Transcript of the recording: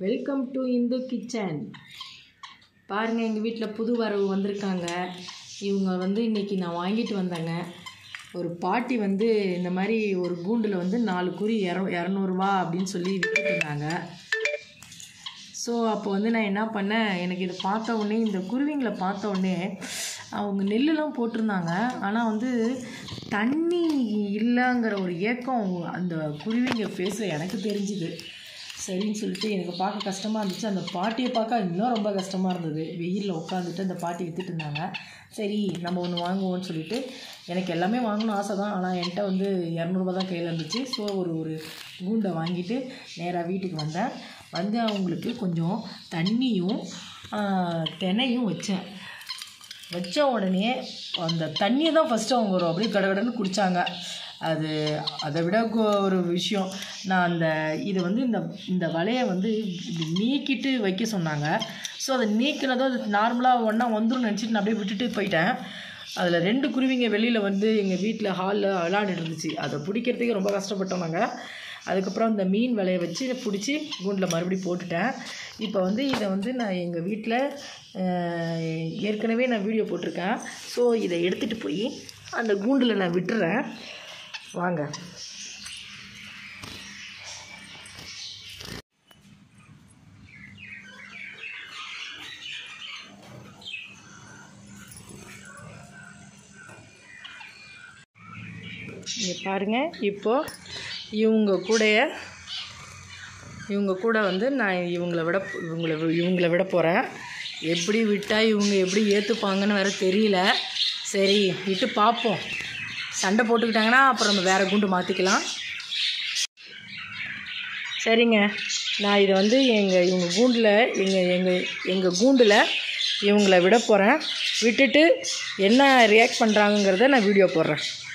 welcome to Hindu kitchen பாருங்கள் எங்கள் வீட்டில் புது வரவு வந்திருக்காங்க இவங்க வந்து இன்றைக்கி நான் வாங்கிட்டு வந்தேங்க ஒரு பாட்டி வந்து இந்த மாதிரி ஒரு கூண்டில் வந்து நாலு குறி இர இரநூறுவா அப்படின்னு சொல்லி விற்றுட்டு இருந்தாங்க ஸோ அப்போ வந்து நான் என்ன பண்ணேன் எனக்கு இதை பார்த்த உடனே இந்த குருவிங்களை பார்த்த உடனே அவங்க நெல்லுலாம் போட்டிருந்தாங்க ஆனால் வந்து தண்ணி இல்லைங்கிற ஒரு ஏக்கம் அந்த குருவிங்க ஃபேஸில் எனக்கு தெரிஞ்சுது சரின்னு சொல்லிட்டு எனக்கு பார்க்க கஷ்டமாக இருந்துச்சு அந்த பாட்டியை பார்க்க இன்னும் ரொம்ப கஷ்டமாக இருந்தது வெயிலில் உட்காந்துட்டு அந்த பாட்டி விற்றுட்டு இருந்தாங்க சரி நம்ம ஒன்று வாங்குவோம்னு சொல்லிட்டு எனக்கு எல்லாமே வாங்கணும் ஆசை தான் ஆனால் என்கிட்ட வந்து இரநூறுபா தான் கையில் இருந்துச்சு ஸோ ஒரு ஒரு கூண்டை வாங்கிட்டு நேராக வீட்டுக்கு வந்தேன் வந்து அவங்களுக்கு கொஞ்சம் தண்ணியும் ஆஹ், தினையும் வச்சேன் வச்ச உடனே அந்த தண்ணியை தான் ஃபஸ்ட்டு அவங்க ஒரு அப்படியே கடகடன்னு குடித்தாங்க அது அதை விட கொ- ஒரு விஷயம் நான் அந்த இது வந்து இந்த இந்த வலையை வந்து இப்படி நீக்கிட்டு வைக்க சொன்னாங்க ஸோ அதை நீக்கினதும் அது நார்மலாக ஒன்றா வந்துடும் நினச்சிட்டு நான் அப்படியே விட்டுட்டு போயிட்டேன் அதில் ரெண்டு குருவிங்க வெளியில் வந்து எங்கள் வீட்டில் ஹாலில் விளாண்டுட்டு இருந்துச்சு அதை பிடிக்கிறதுக்கு ரொம்ப கஷ்டப்பட்டோம் நாங்கள் அதுக்கப்புறம் அந்த மீன் வலையை வச்சு பிடிச்சி கூண்டில் மறுபடியும் போட்டுட்டேன் இப்போ வந்து இதை வந்து நான் எங்கள் வீட்டில் ஏற்கனவே நான் வீடியோ போட்டிருக்கேன் ஸோ இதை எடுத்துகிட்டு போய் அந்த கூண்டில் நான் விட்டுறேன் வாங்க இங்கே பாருங்கள் இப்போது இவங்க கூடைய இவங்க கூட வந்து நான் இவங்கள விட இவங்கள வி- இவங்கள விட போகிறேன் எப்படி விட்டால் இவங்க எப்படி ஏற்றுப்பாங்கன்னு வேற தெரியல சரி விட்டு பார்ப்போம் சண்டை போட்டுக்கிட்டாங்கன்னா அப்புறம் நம்ம வேறு குண்டு மாற்றிக்கலாம் சரிங்க நான் இதை வந்து எங்கள் இவங்க கூண்டில் எங்கள் எங்கள் எங்கள் கூண்டில் இவங்கள விட போகிறேன் விட்டுட்டு என்ன ரியாக்ட் பண்ணுறாங்கங்கிறத நான் வீடியோ போடுறேன்